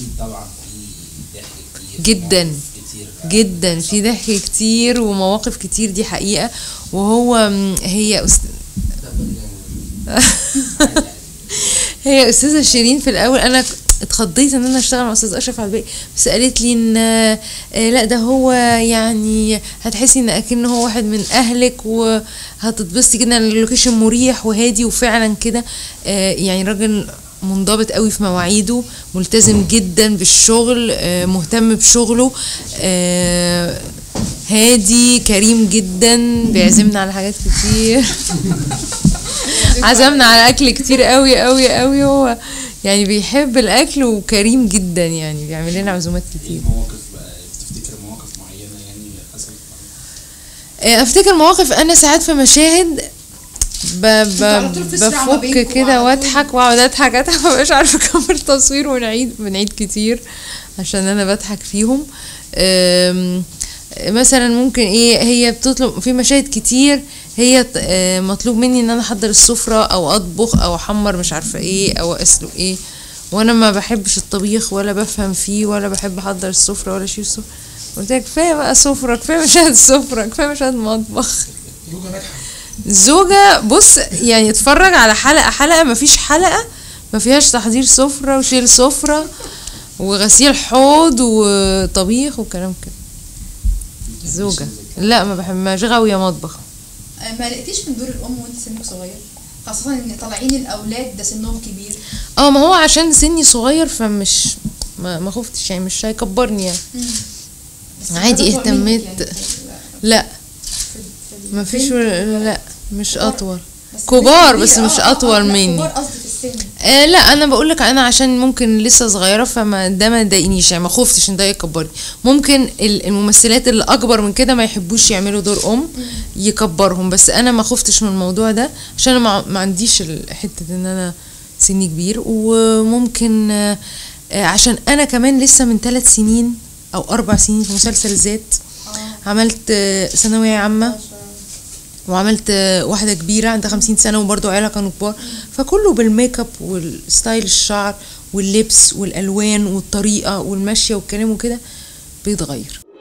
اكيد طبعا في ضحك كتير جداً. مواقف كتير جدا في ضحك كتير ومواقف كتير دي حقيقة وهو م- هي أست... هي استاذه شيرين في الاول انا ك- اتخضيت ان انا اشتغل مع استاذ اشرف عباقي بس قالت لي ان آه، لا ده هو يعني هتحسي ان اكنه هو واحد من اهلك وهتتبسطي جدا اللوكيشن مريح وهادي وفعلا كده آه، يعني راجل منضبط قوي في مواعيده ملتزم جدا بالشغل آه، مهتم بشغله آه، هادي كريم جدا بيعزمنا على حاجات كتير عزمنا على اكل كتير قوي قوي قوي هو يعني بيحب الاكل وكريم جدا يعني بيعمل لنا عزومات ايه كتير مواقف بقى تفتكر مواقف معينه يعني حصلت آه، افتكر مواقف انا ساعات في مشاهد ب... ب... على طول في صراع ما بفك بينكم كده على طول. واضحك واقعد اضحك اضحك مبقاش عارفه اكمل تصوير ونعيد بنعيد كتير عشان انا بضحك فيهم أم... مثلا ممكن ايه هي بتطلب في مشاهد كتير هي ت- آه، مطلوب مني ان انا احضر السفره او اطبخ او احمر مش عارفه ايه او اسلق ايه وانا ما بحبش الطبيخ ولا بفهم فيه ولا بحب احضر السفره ولا اشيل السفره قلت لها كفايه بقى سفره كفايه مشاهد سفره كفايه مشاهد مطبخ زوجة ناجحة زوجة بص يعني اتفرج على حلقة حلقة مفيش حلقة ما فيهاش تحضير سفرة وشيل سفرة وغسيل حوض وطبيخ وكلام كده زوجة لا ما بحب مش غاوية مطبخ آه، ما لقيتيش من دور الام وانت سنك صغير خاصة ان طالعين الاولاد ده سنهم كبير اه ما هو عشان سني صغير فمش ما, ما خفتش يعني مش هيكبرني يعني بس عادي الولاد أطول منك اهتميت. يعني. لا في- في ما فيش البنت لا مش اطول بس كبار البنت بس كبيرة. مش آه، آه، آه، أطول لا، مني. كبار قصدي في السن آه لا انا بقول لك انا عشان ممكن لسه صغيره فما ده ما يضايقنيش يعني ما خفتش ان ده يكبرني ممكن ال- الممثلات اللي اكبر من كده ما يحبوش يعملوا دور ام يكبرهم بس انا ما خفتش من الموضوع ده عشان انا ما- ما عنديش ال- حته ان انا سني كبير وممكن آه آه، عشان انا كمان لسه من ثلاث سنين او اربع سنين في مسلسل ذات اه عملت آه، ثانويه عامه وعملت آه، واحدة كبيرة عندها خمسين سنة وبرضه عيالها كانوا كبار فكله بالميك اب والستايل الشعر واللبس والألوان والطريقة والمشية والكلام وكده بيتغير